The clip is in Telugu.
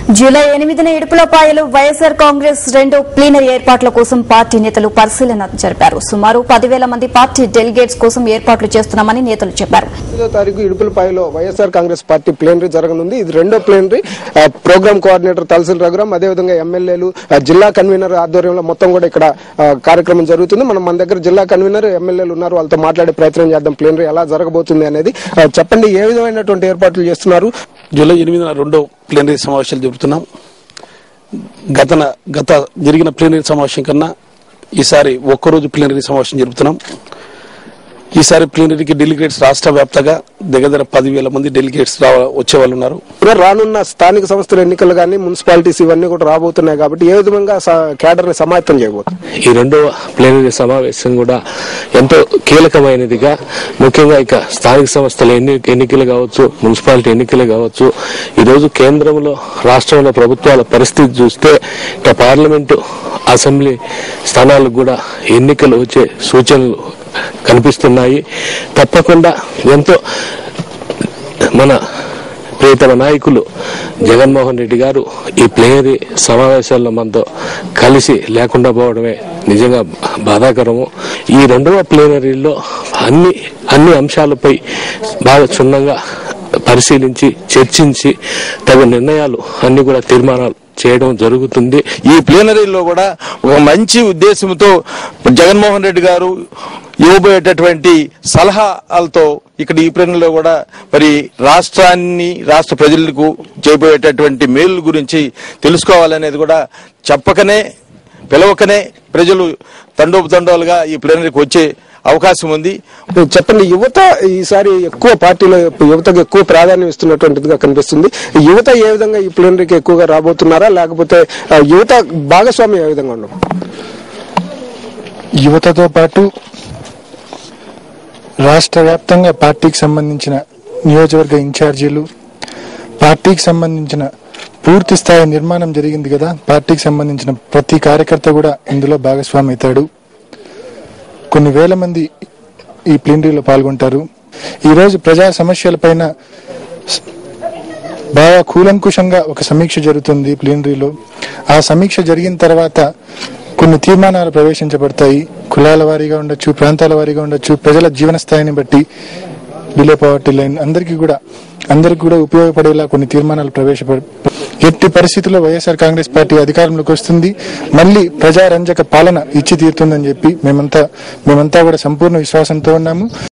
జూలై ఎనిమిదిన ఇడుపులపాయలు వైఎస్ఆర్ కాంగ్రెస్ రెండు ప్లీనరీ ఏర్పాట్ల కోసం పార్టీ నేతలు పరిశీలన జరిపారు సుమారు పదివేల మంది పార్టీ డెలిగేట్స్ కోసం ఏర్పాట్లు చేస్తున్నామని నేతలు చెప్పారు ఐదో తారీఖు ఇడుపులపాయలో వైఎస్ఆర్ కాంగ్రెస్ పార్టీ ప్లేనరీ జరగనుంది ఇది రెండో ప్లేనరీ ఆ, ప్రోగ్రామ్ కోఆర్డినేటర్ తలసిల్ రఘురాం అదేవిధంగా ఎమ్మెల్యేలు ఆ, జిల్లా కన్వీనర్ ఆధ్వర్యంలో మొత్తం కూడా ఇక్కడ ఆ, కార్యక్రమం జరుగుతుంది మనం మన దగ్గర జిల్లా కన్వీనర్ ఎమ్మెల్యేలు ఉన్నారు వాళ్ళతో మాట్లాడే ప్రయత్నం చేద్దాం ప్లేనరీ ఎలా జరగబోతుంది అనేది ఆ, చెప్పండి ఏ విధమైనటువంటి ఏర్పాట్లు చేస్తున్నారు జూలై ఎనిమిదిన రెండో ప్లీనరీ సమావేశాలు జరుపుతున్నాం గతన గత జరిగిన ప్లీనరీ సమావేశం కన్నా ఈసారి ఒక్కరోజు ప్లీనరీ సమావేశం జరుపుతున్నాం ఈసారి ప్లీనరీకి డెలిగేట్స్ రాష్ట్ర వ్యాప్తంగా దగ్గర దగ్గర పదివేల మంది డెలిగేట్స్ రా వచ్చే వాళ్ళు ఉన్నారు ఇప్పుడు రానున్న స్థానిక సంస్థల ఎన్నికలు కానీ మున్సిపాలిటీస్ ఇవన్నీ కూడా రాబోతున్నాయి కాబట్టి ఏ విధంగా కేడర్ ని సమాయత్తం చేయబోతుంది ఈ రెండవ ప్లేనరీ సమావేశం కూడా ఎంతో కీలకమైనదిగా ముఖ్యంగా ఇక స్థానిక సంస్థల ఎన్ని ఎన్నికలు కావచ్చు మున్సిపాలిటీ ఎన్నికలు కావచ్చు ఈరోజు కేంద్రంలో రాష్ట్రంలో ప్రభుత్వాల పరిస్థితి చూస్తే ఇక పార్లమెంటు అసెంబ్లీ స్థానాలకు కూడా ఎన్నికలు వచ్చే సూచనలు కనిపిస్తున్నాయి తప్పకుండా ఎంతో మన ప్రియతమ నాయకులు జగన్మోహన్ రెడ్డి గారు ఈ ప్లేనరీ సమావేశాల్లో మనతో కలిసి లేకుండా పోవడమే నిజంగా బాధాకరము ఈ రెండవ ప్లేనరీలో అన్ని అన్ని అంశాలపై బాగా క్షుణ్ణంగా పరిశీలించి చర్చించి తగు నిర్ణయాలు అన్ని కూడా తీర్మానాలు చేయడం జరుగుతుంది ఈ ప్లీనరీలో కూడా ఒక మంచి ఉద్దేశంతో జగన్మోహన్ రెడ్డి గారు ఇవ్వబోయేటటువంటి సలహాలతో ఇక్కడ ఈ ప్లీనరీలో కూడా మరి రాష్ట్రాన్ని రాష్ట్ర ప్రజలకు చేయబోయేటటువంటి మేలు గురించి తెలుసుకోవాలనేది కూడా చెప్పకనే పిలవకనే ప్రజలు తండోపతండాలుగా ఈ ప్లీనరీకి వచ్చే అవకాశం ఉంది చెప్పండి యువత ఈసారి ఎక్కువ పార్టీలో యువతకు ఎక్కువ ప్రాధాన్యం ఇస్తున్నటువంటిదిగా కనిపిస్తుంది యువత ఏ విధంగా ఈ ప్లేనరీకి ఎక్కువగా రాబోతున్నారా లేకపోతే ఆ, యువత భాగస్వామ్యం ఏ విధంగా ఉండవు యువతతో పాటు రాష్ట్ర వ్యాప్తంగా పార్టీకి సంబంధించిన నియోజకవర్గ ఇన్ఛార్జీలు పార్టీకి సంబంధించిన పూర్తి స్థాయి నిర్మాణం జరిగింది కదా పార్టీకి సంబంధించిన ప్రతి కార్యకర్త కూడా ఇందులో భాగస్వామి అవుతాడు కొన్ని వేల మంది ఈ ప్లీనరీలో పాల్గొంటారు ఈరోజు ప్రజా సమస్యలపైన స- బాగా కూలంకుషంగా ఒక సమీక్ష జరుగుతుంది ప్లీనరీలో ఆ సమీక్ష జరిగిన తర్వాత కొన్ని తీర్మానాలు ప్రవేశించబడతాయి కులాల వారీగా ఉండొచ్చు ప్రాంతాల వారీగా ఉండొచ్చు ప్రజల జీవన స్థాయిని బట్టి బిలో పవర్టీ లైన్ అందరికీ కూడా అందరికీ కూడా ఉపయోగపడేలా కొన్ని తీర్మానాలు ప్రవేశపడ ఎట్టి పరిస్థితుల్లో వైఎస్ఆర్ కాంగ్రెస్ పార్టీ అధికారంలోకి వస్తుంది మళ్ళీ ప్రజారంజక పాలన ఇచ్చి తీరుతుందని చెప్పి మేమంతా మేమంతా కూడా సంపూర్ణ విశ్వాసంతో ఉన్నాము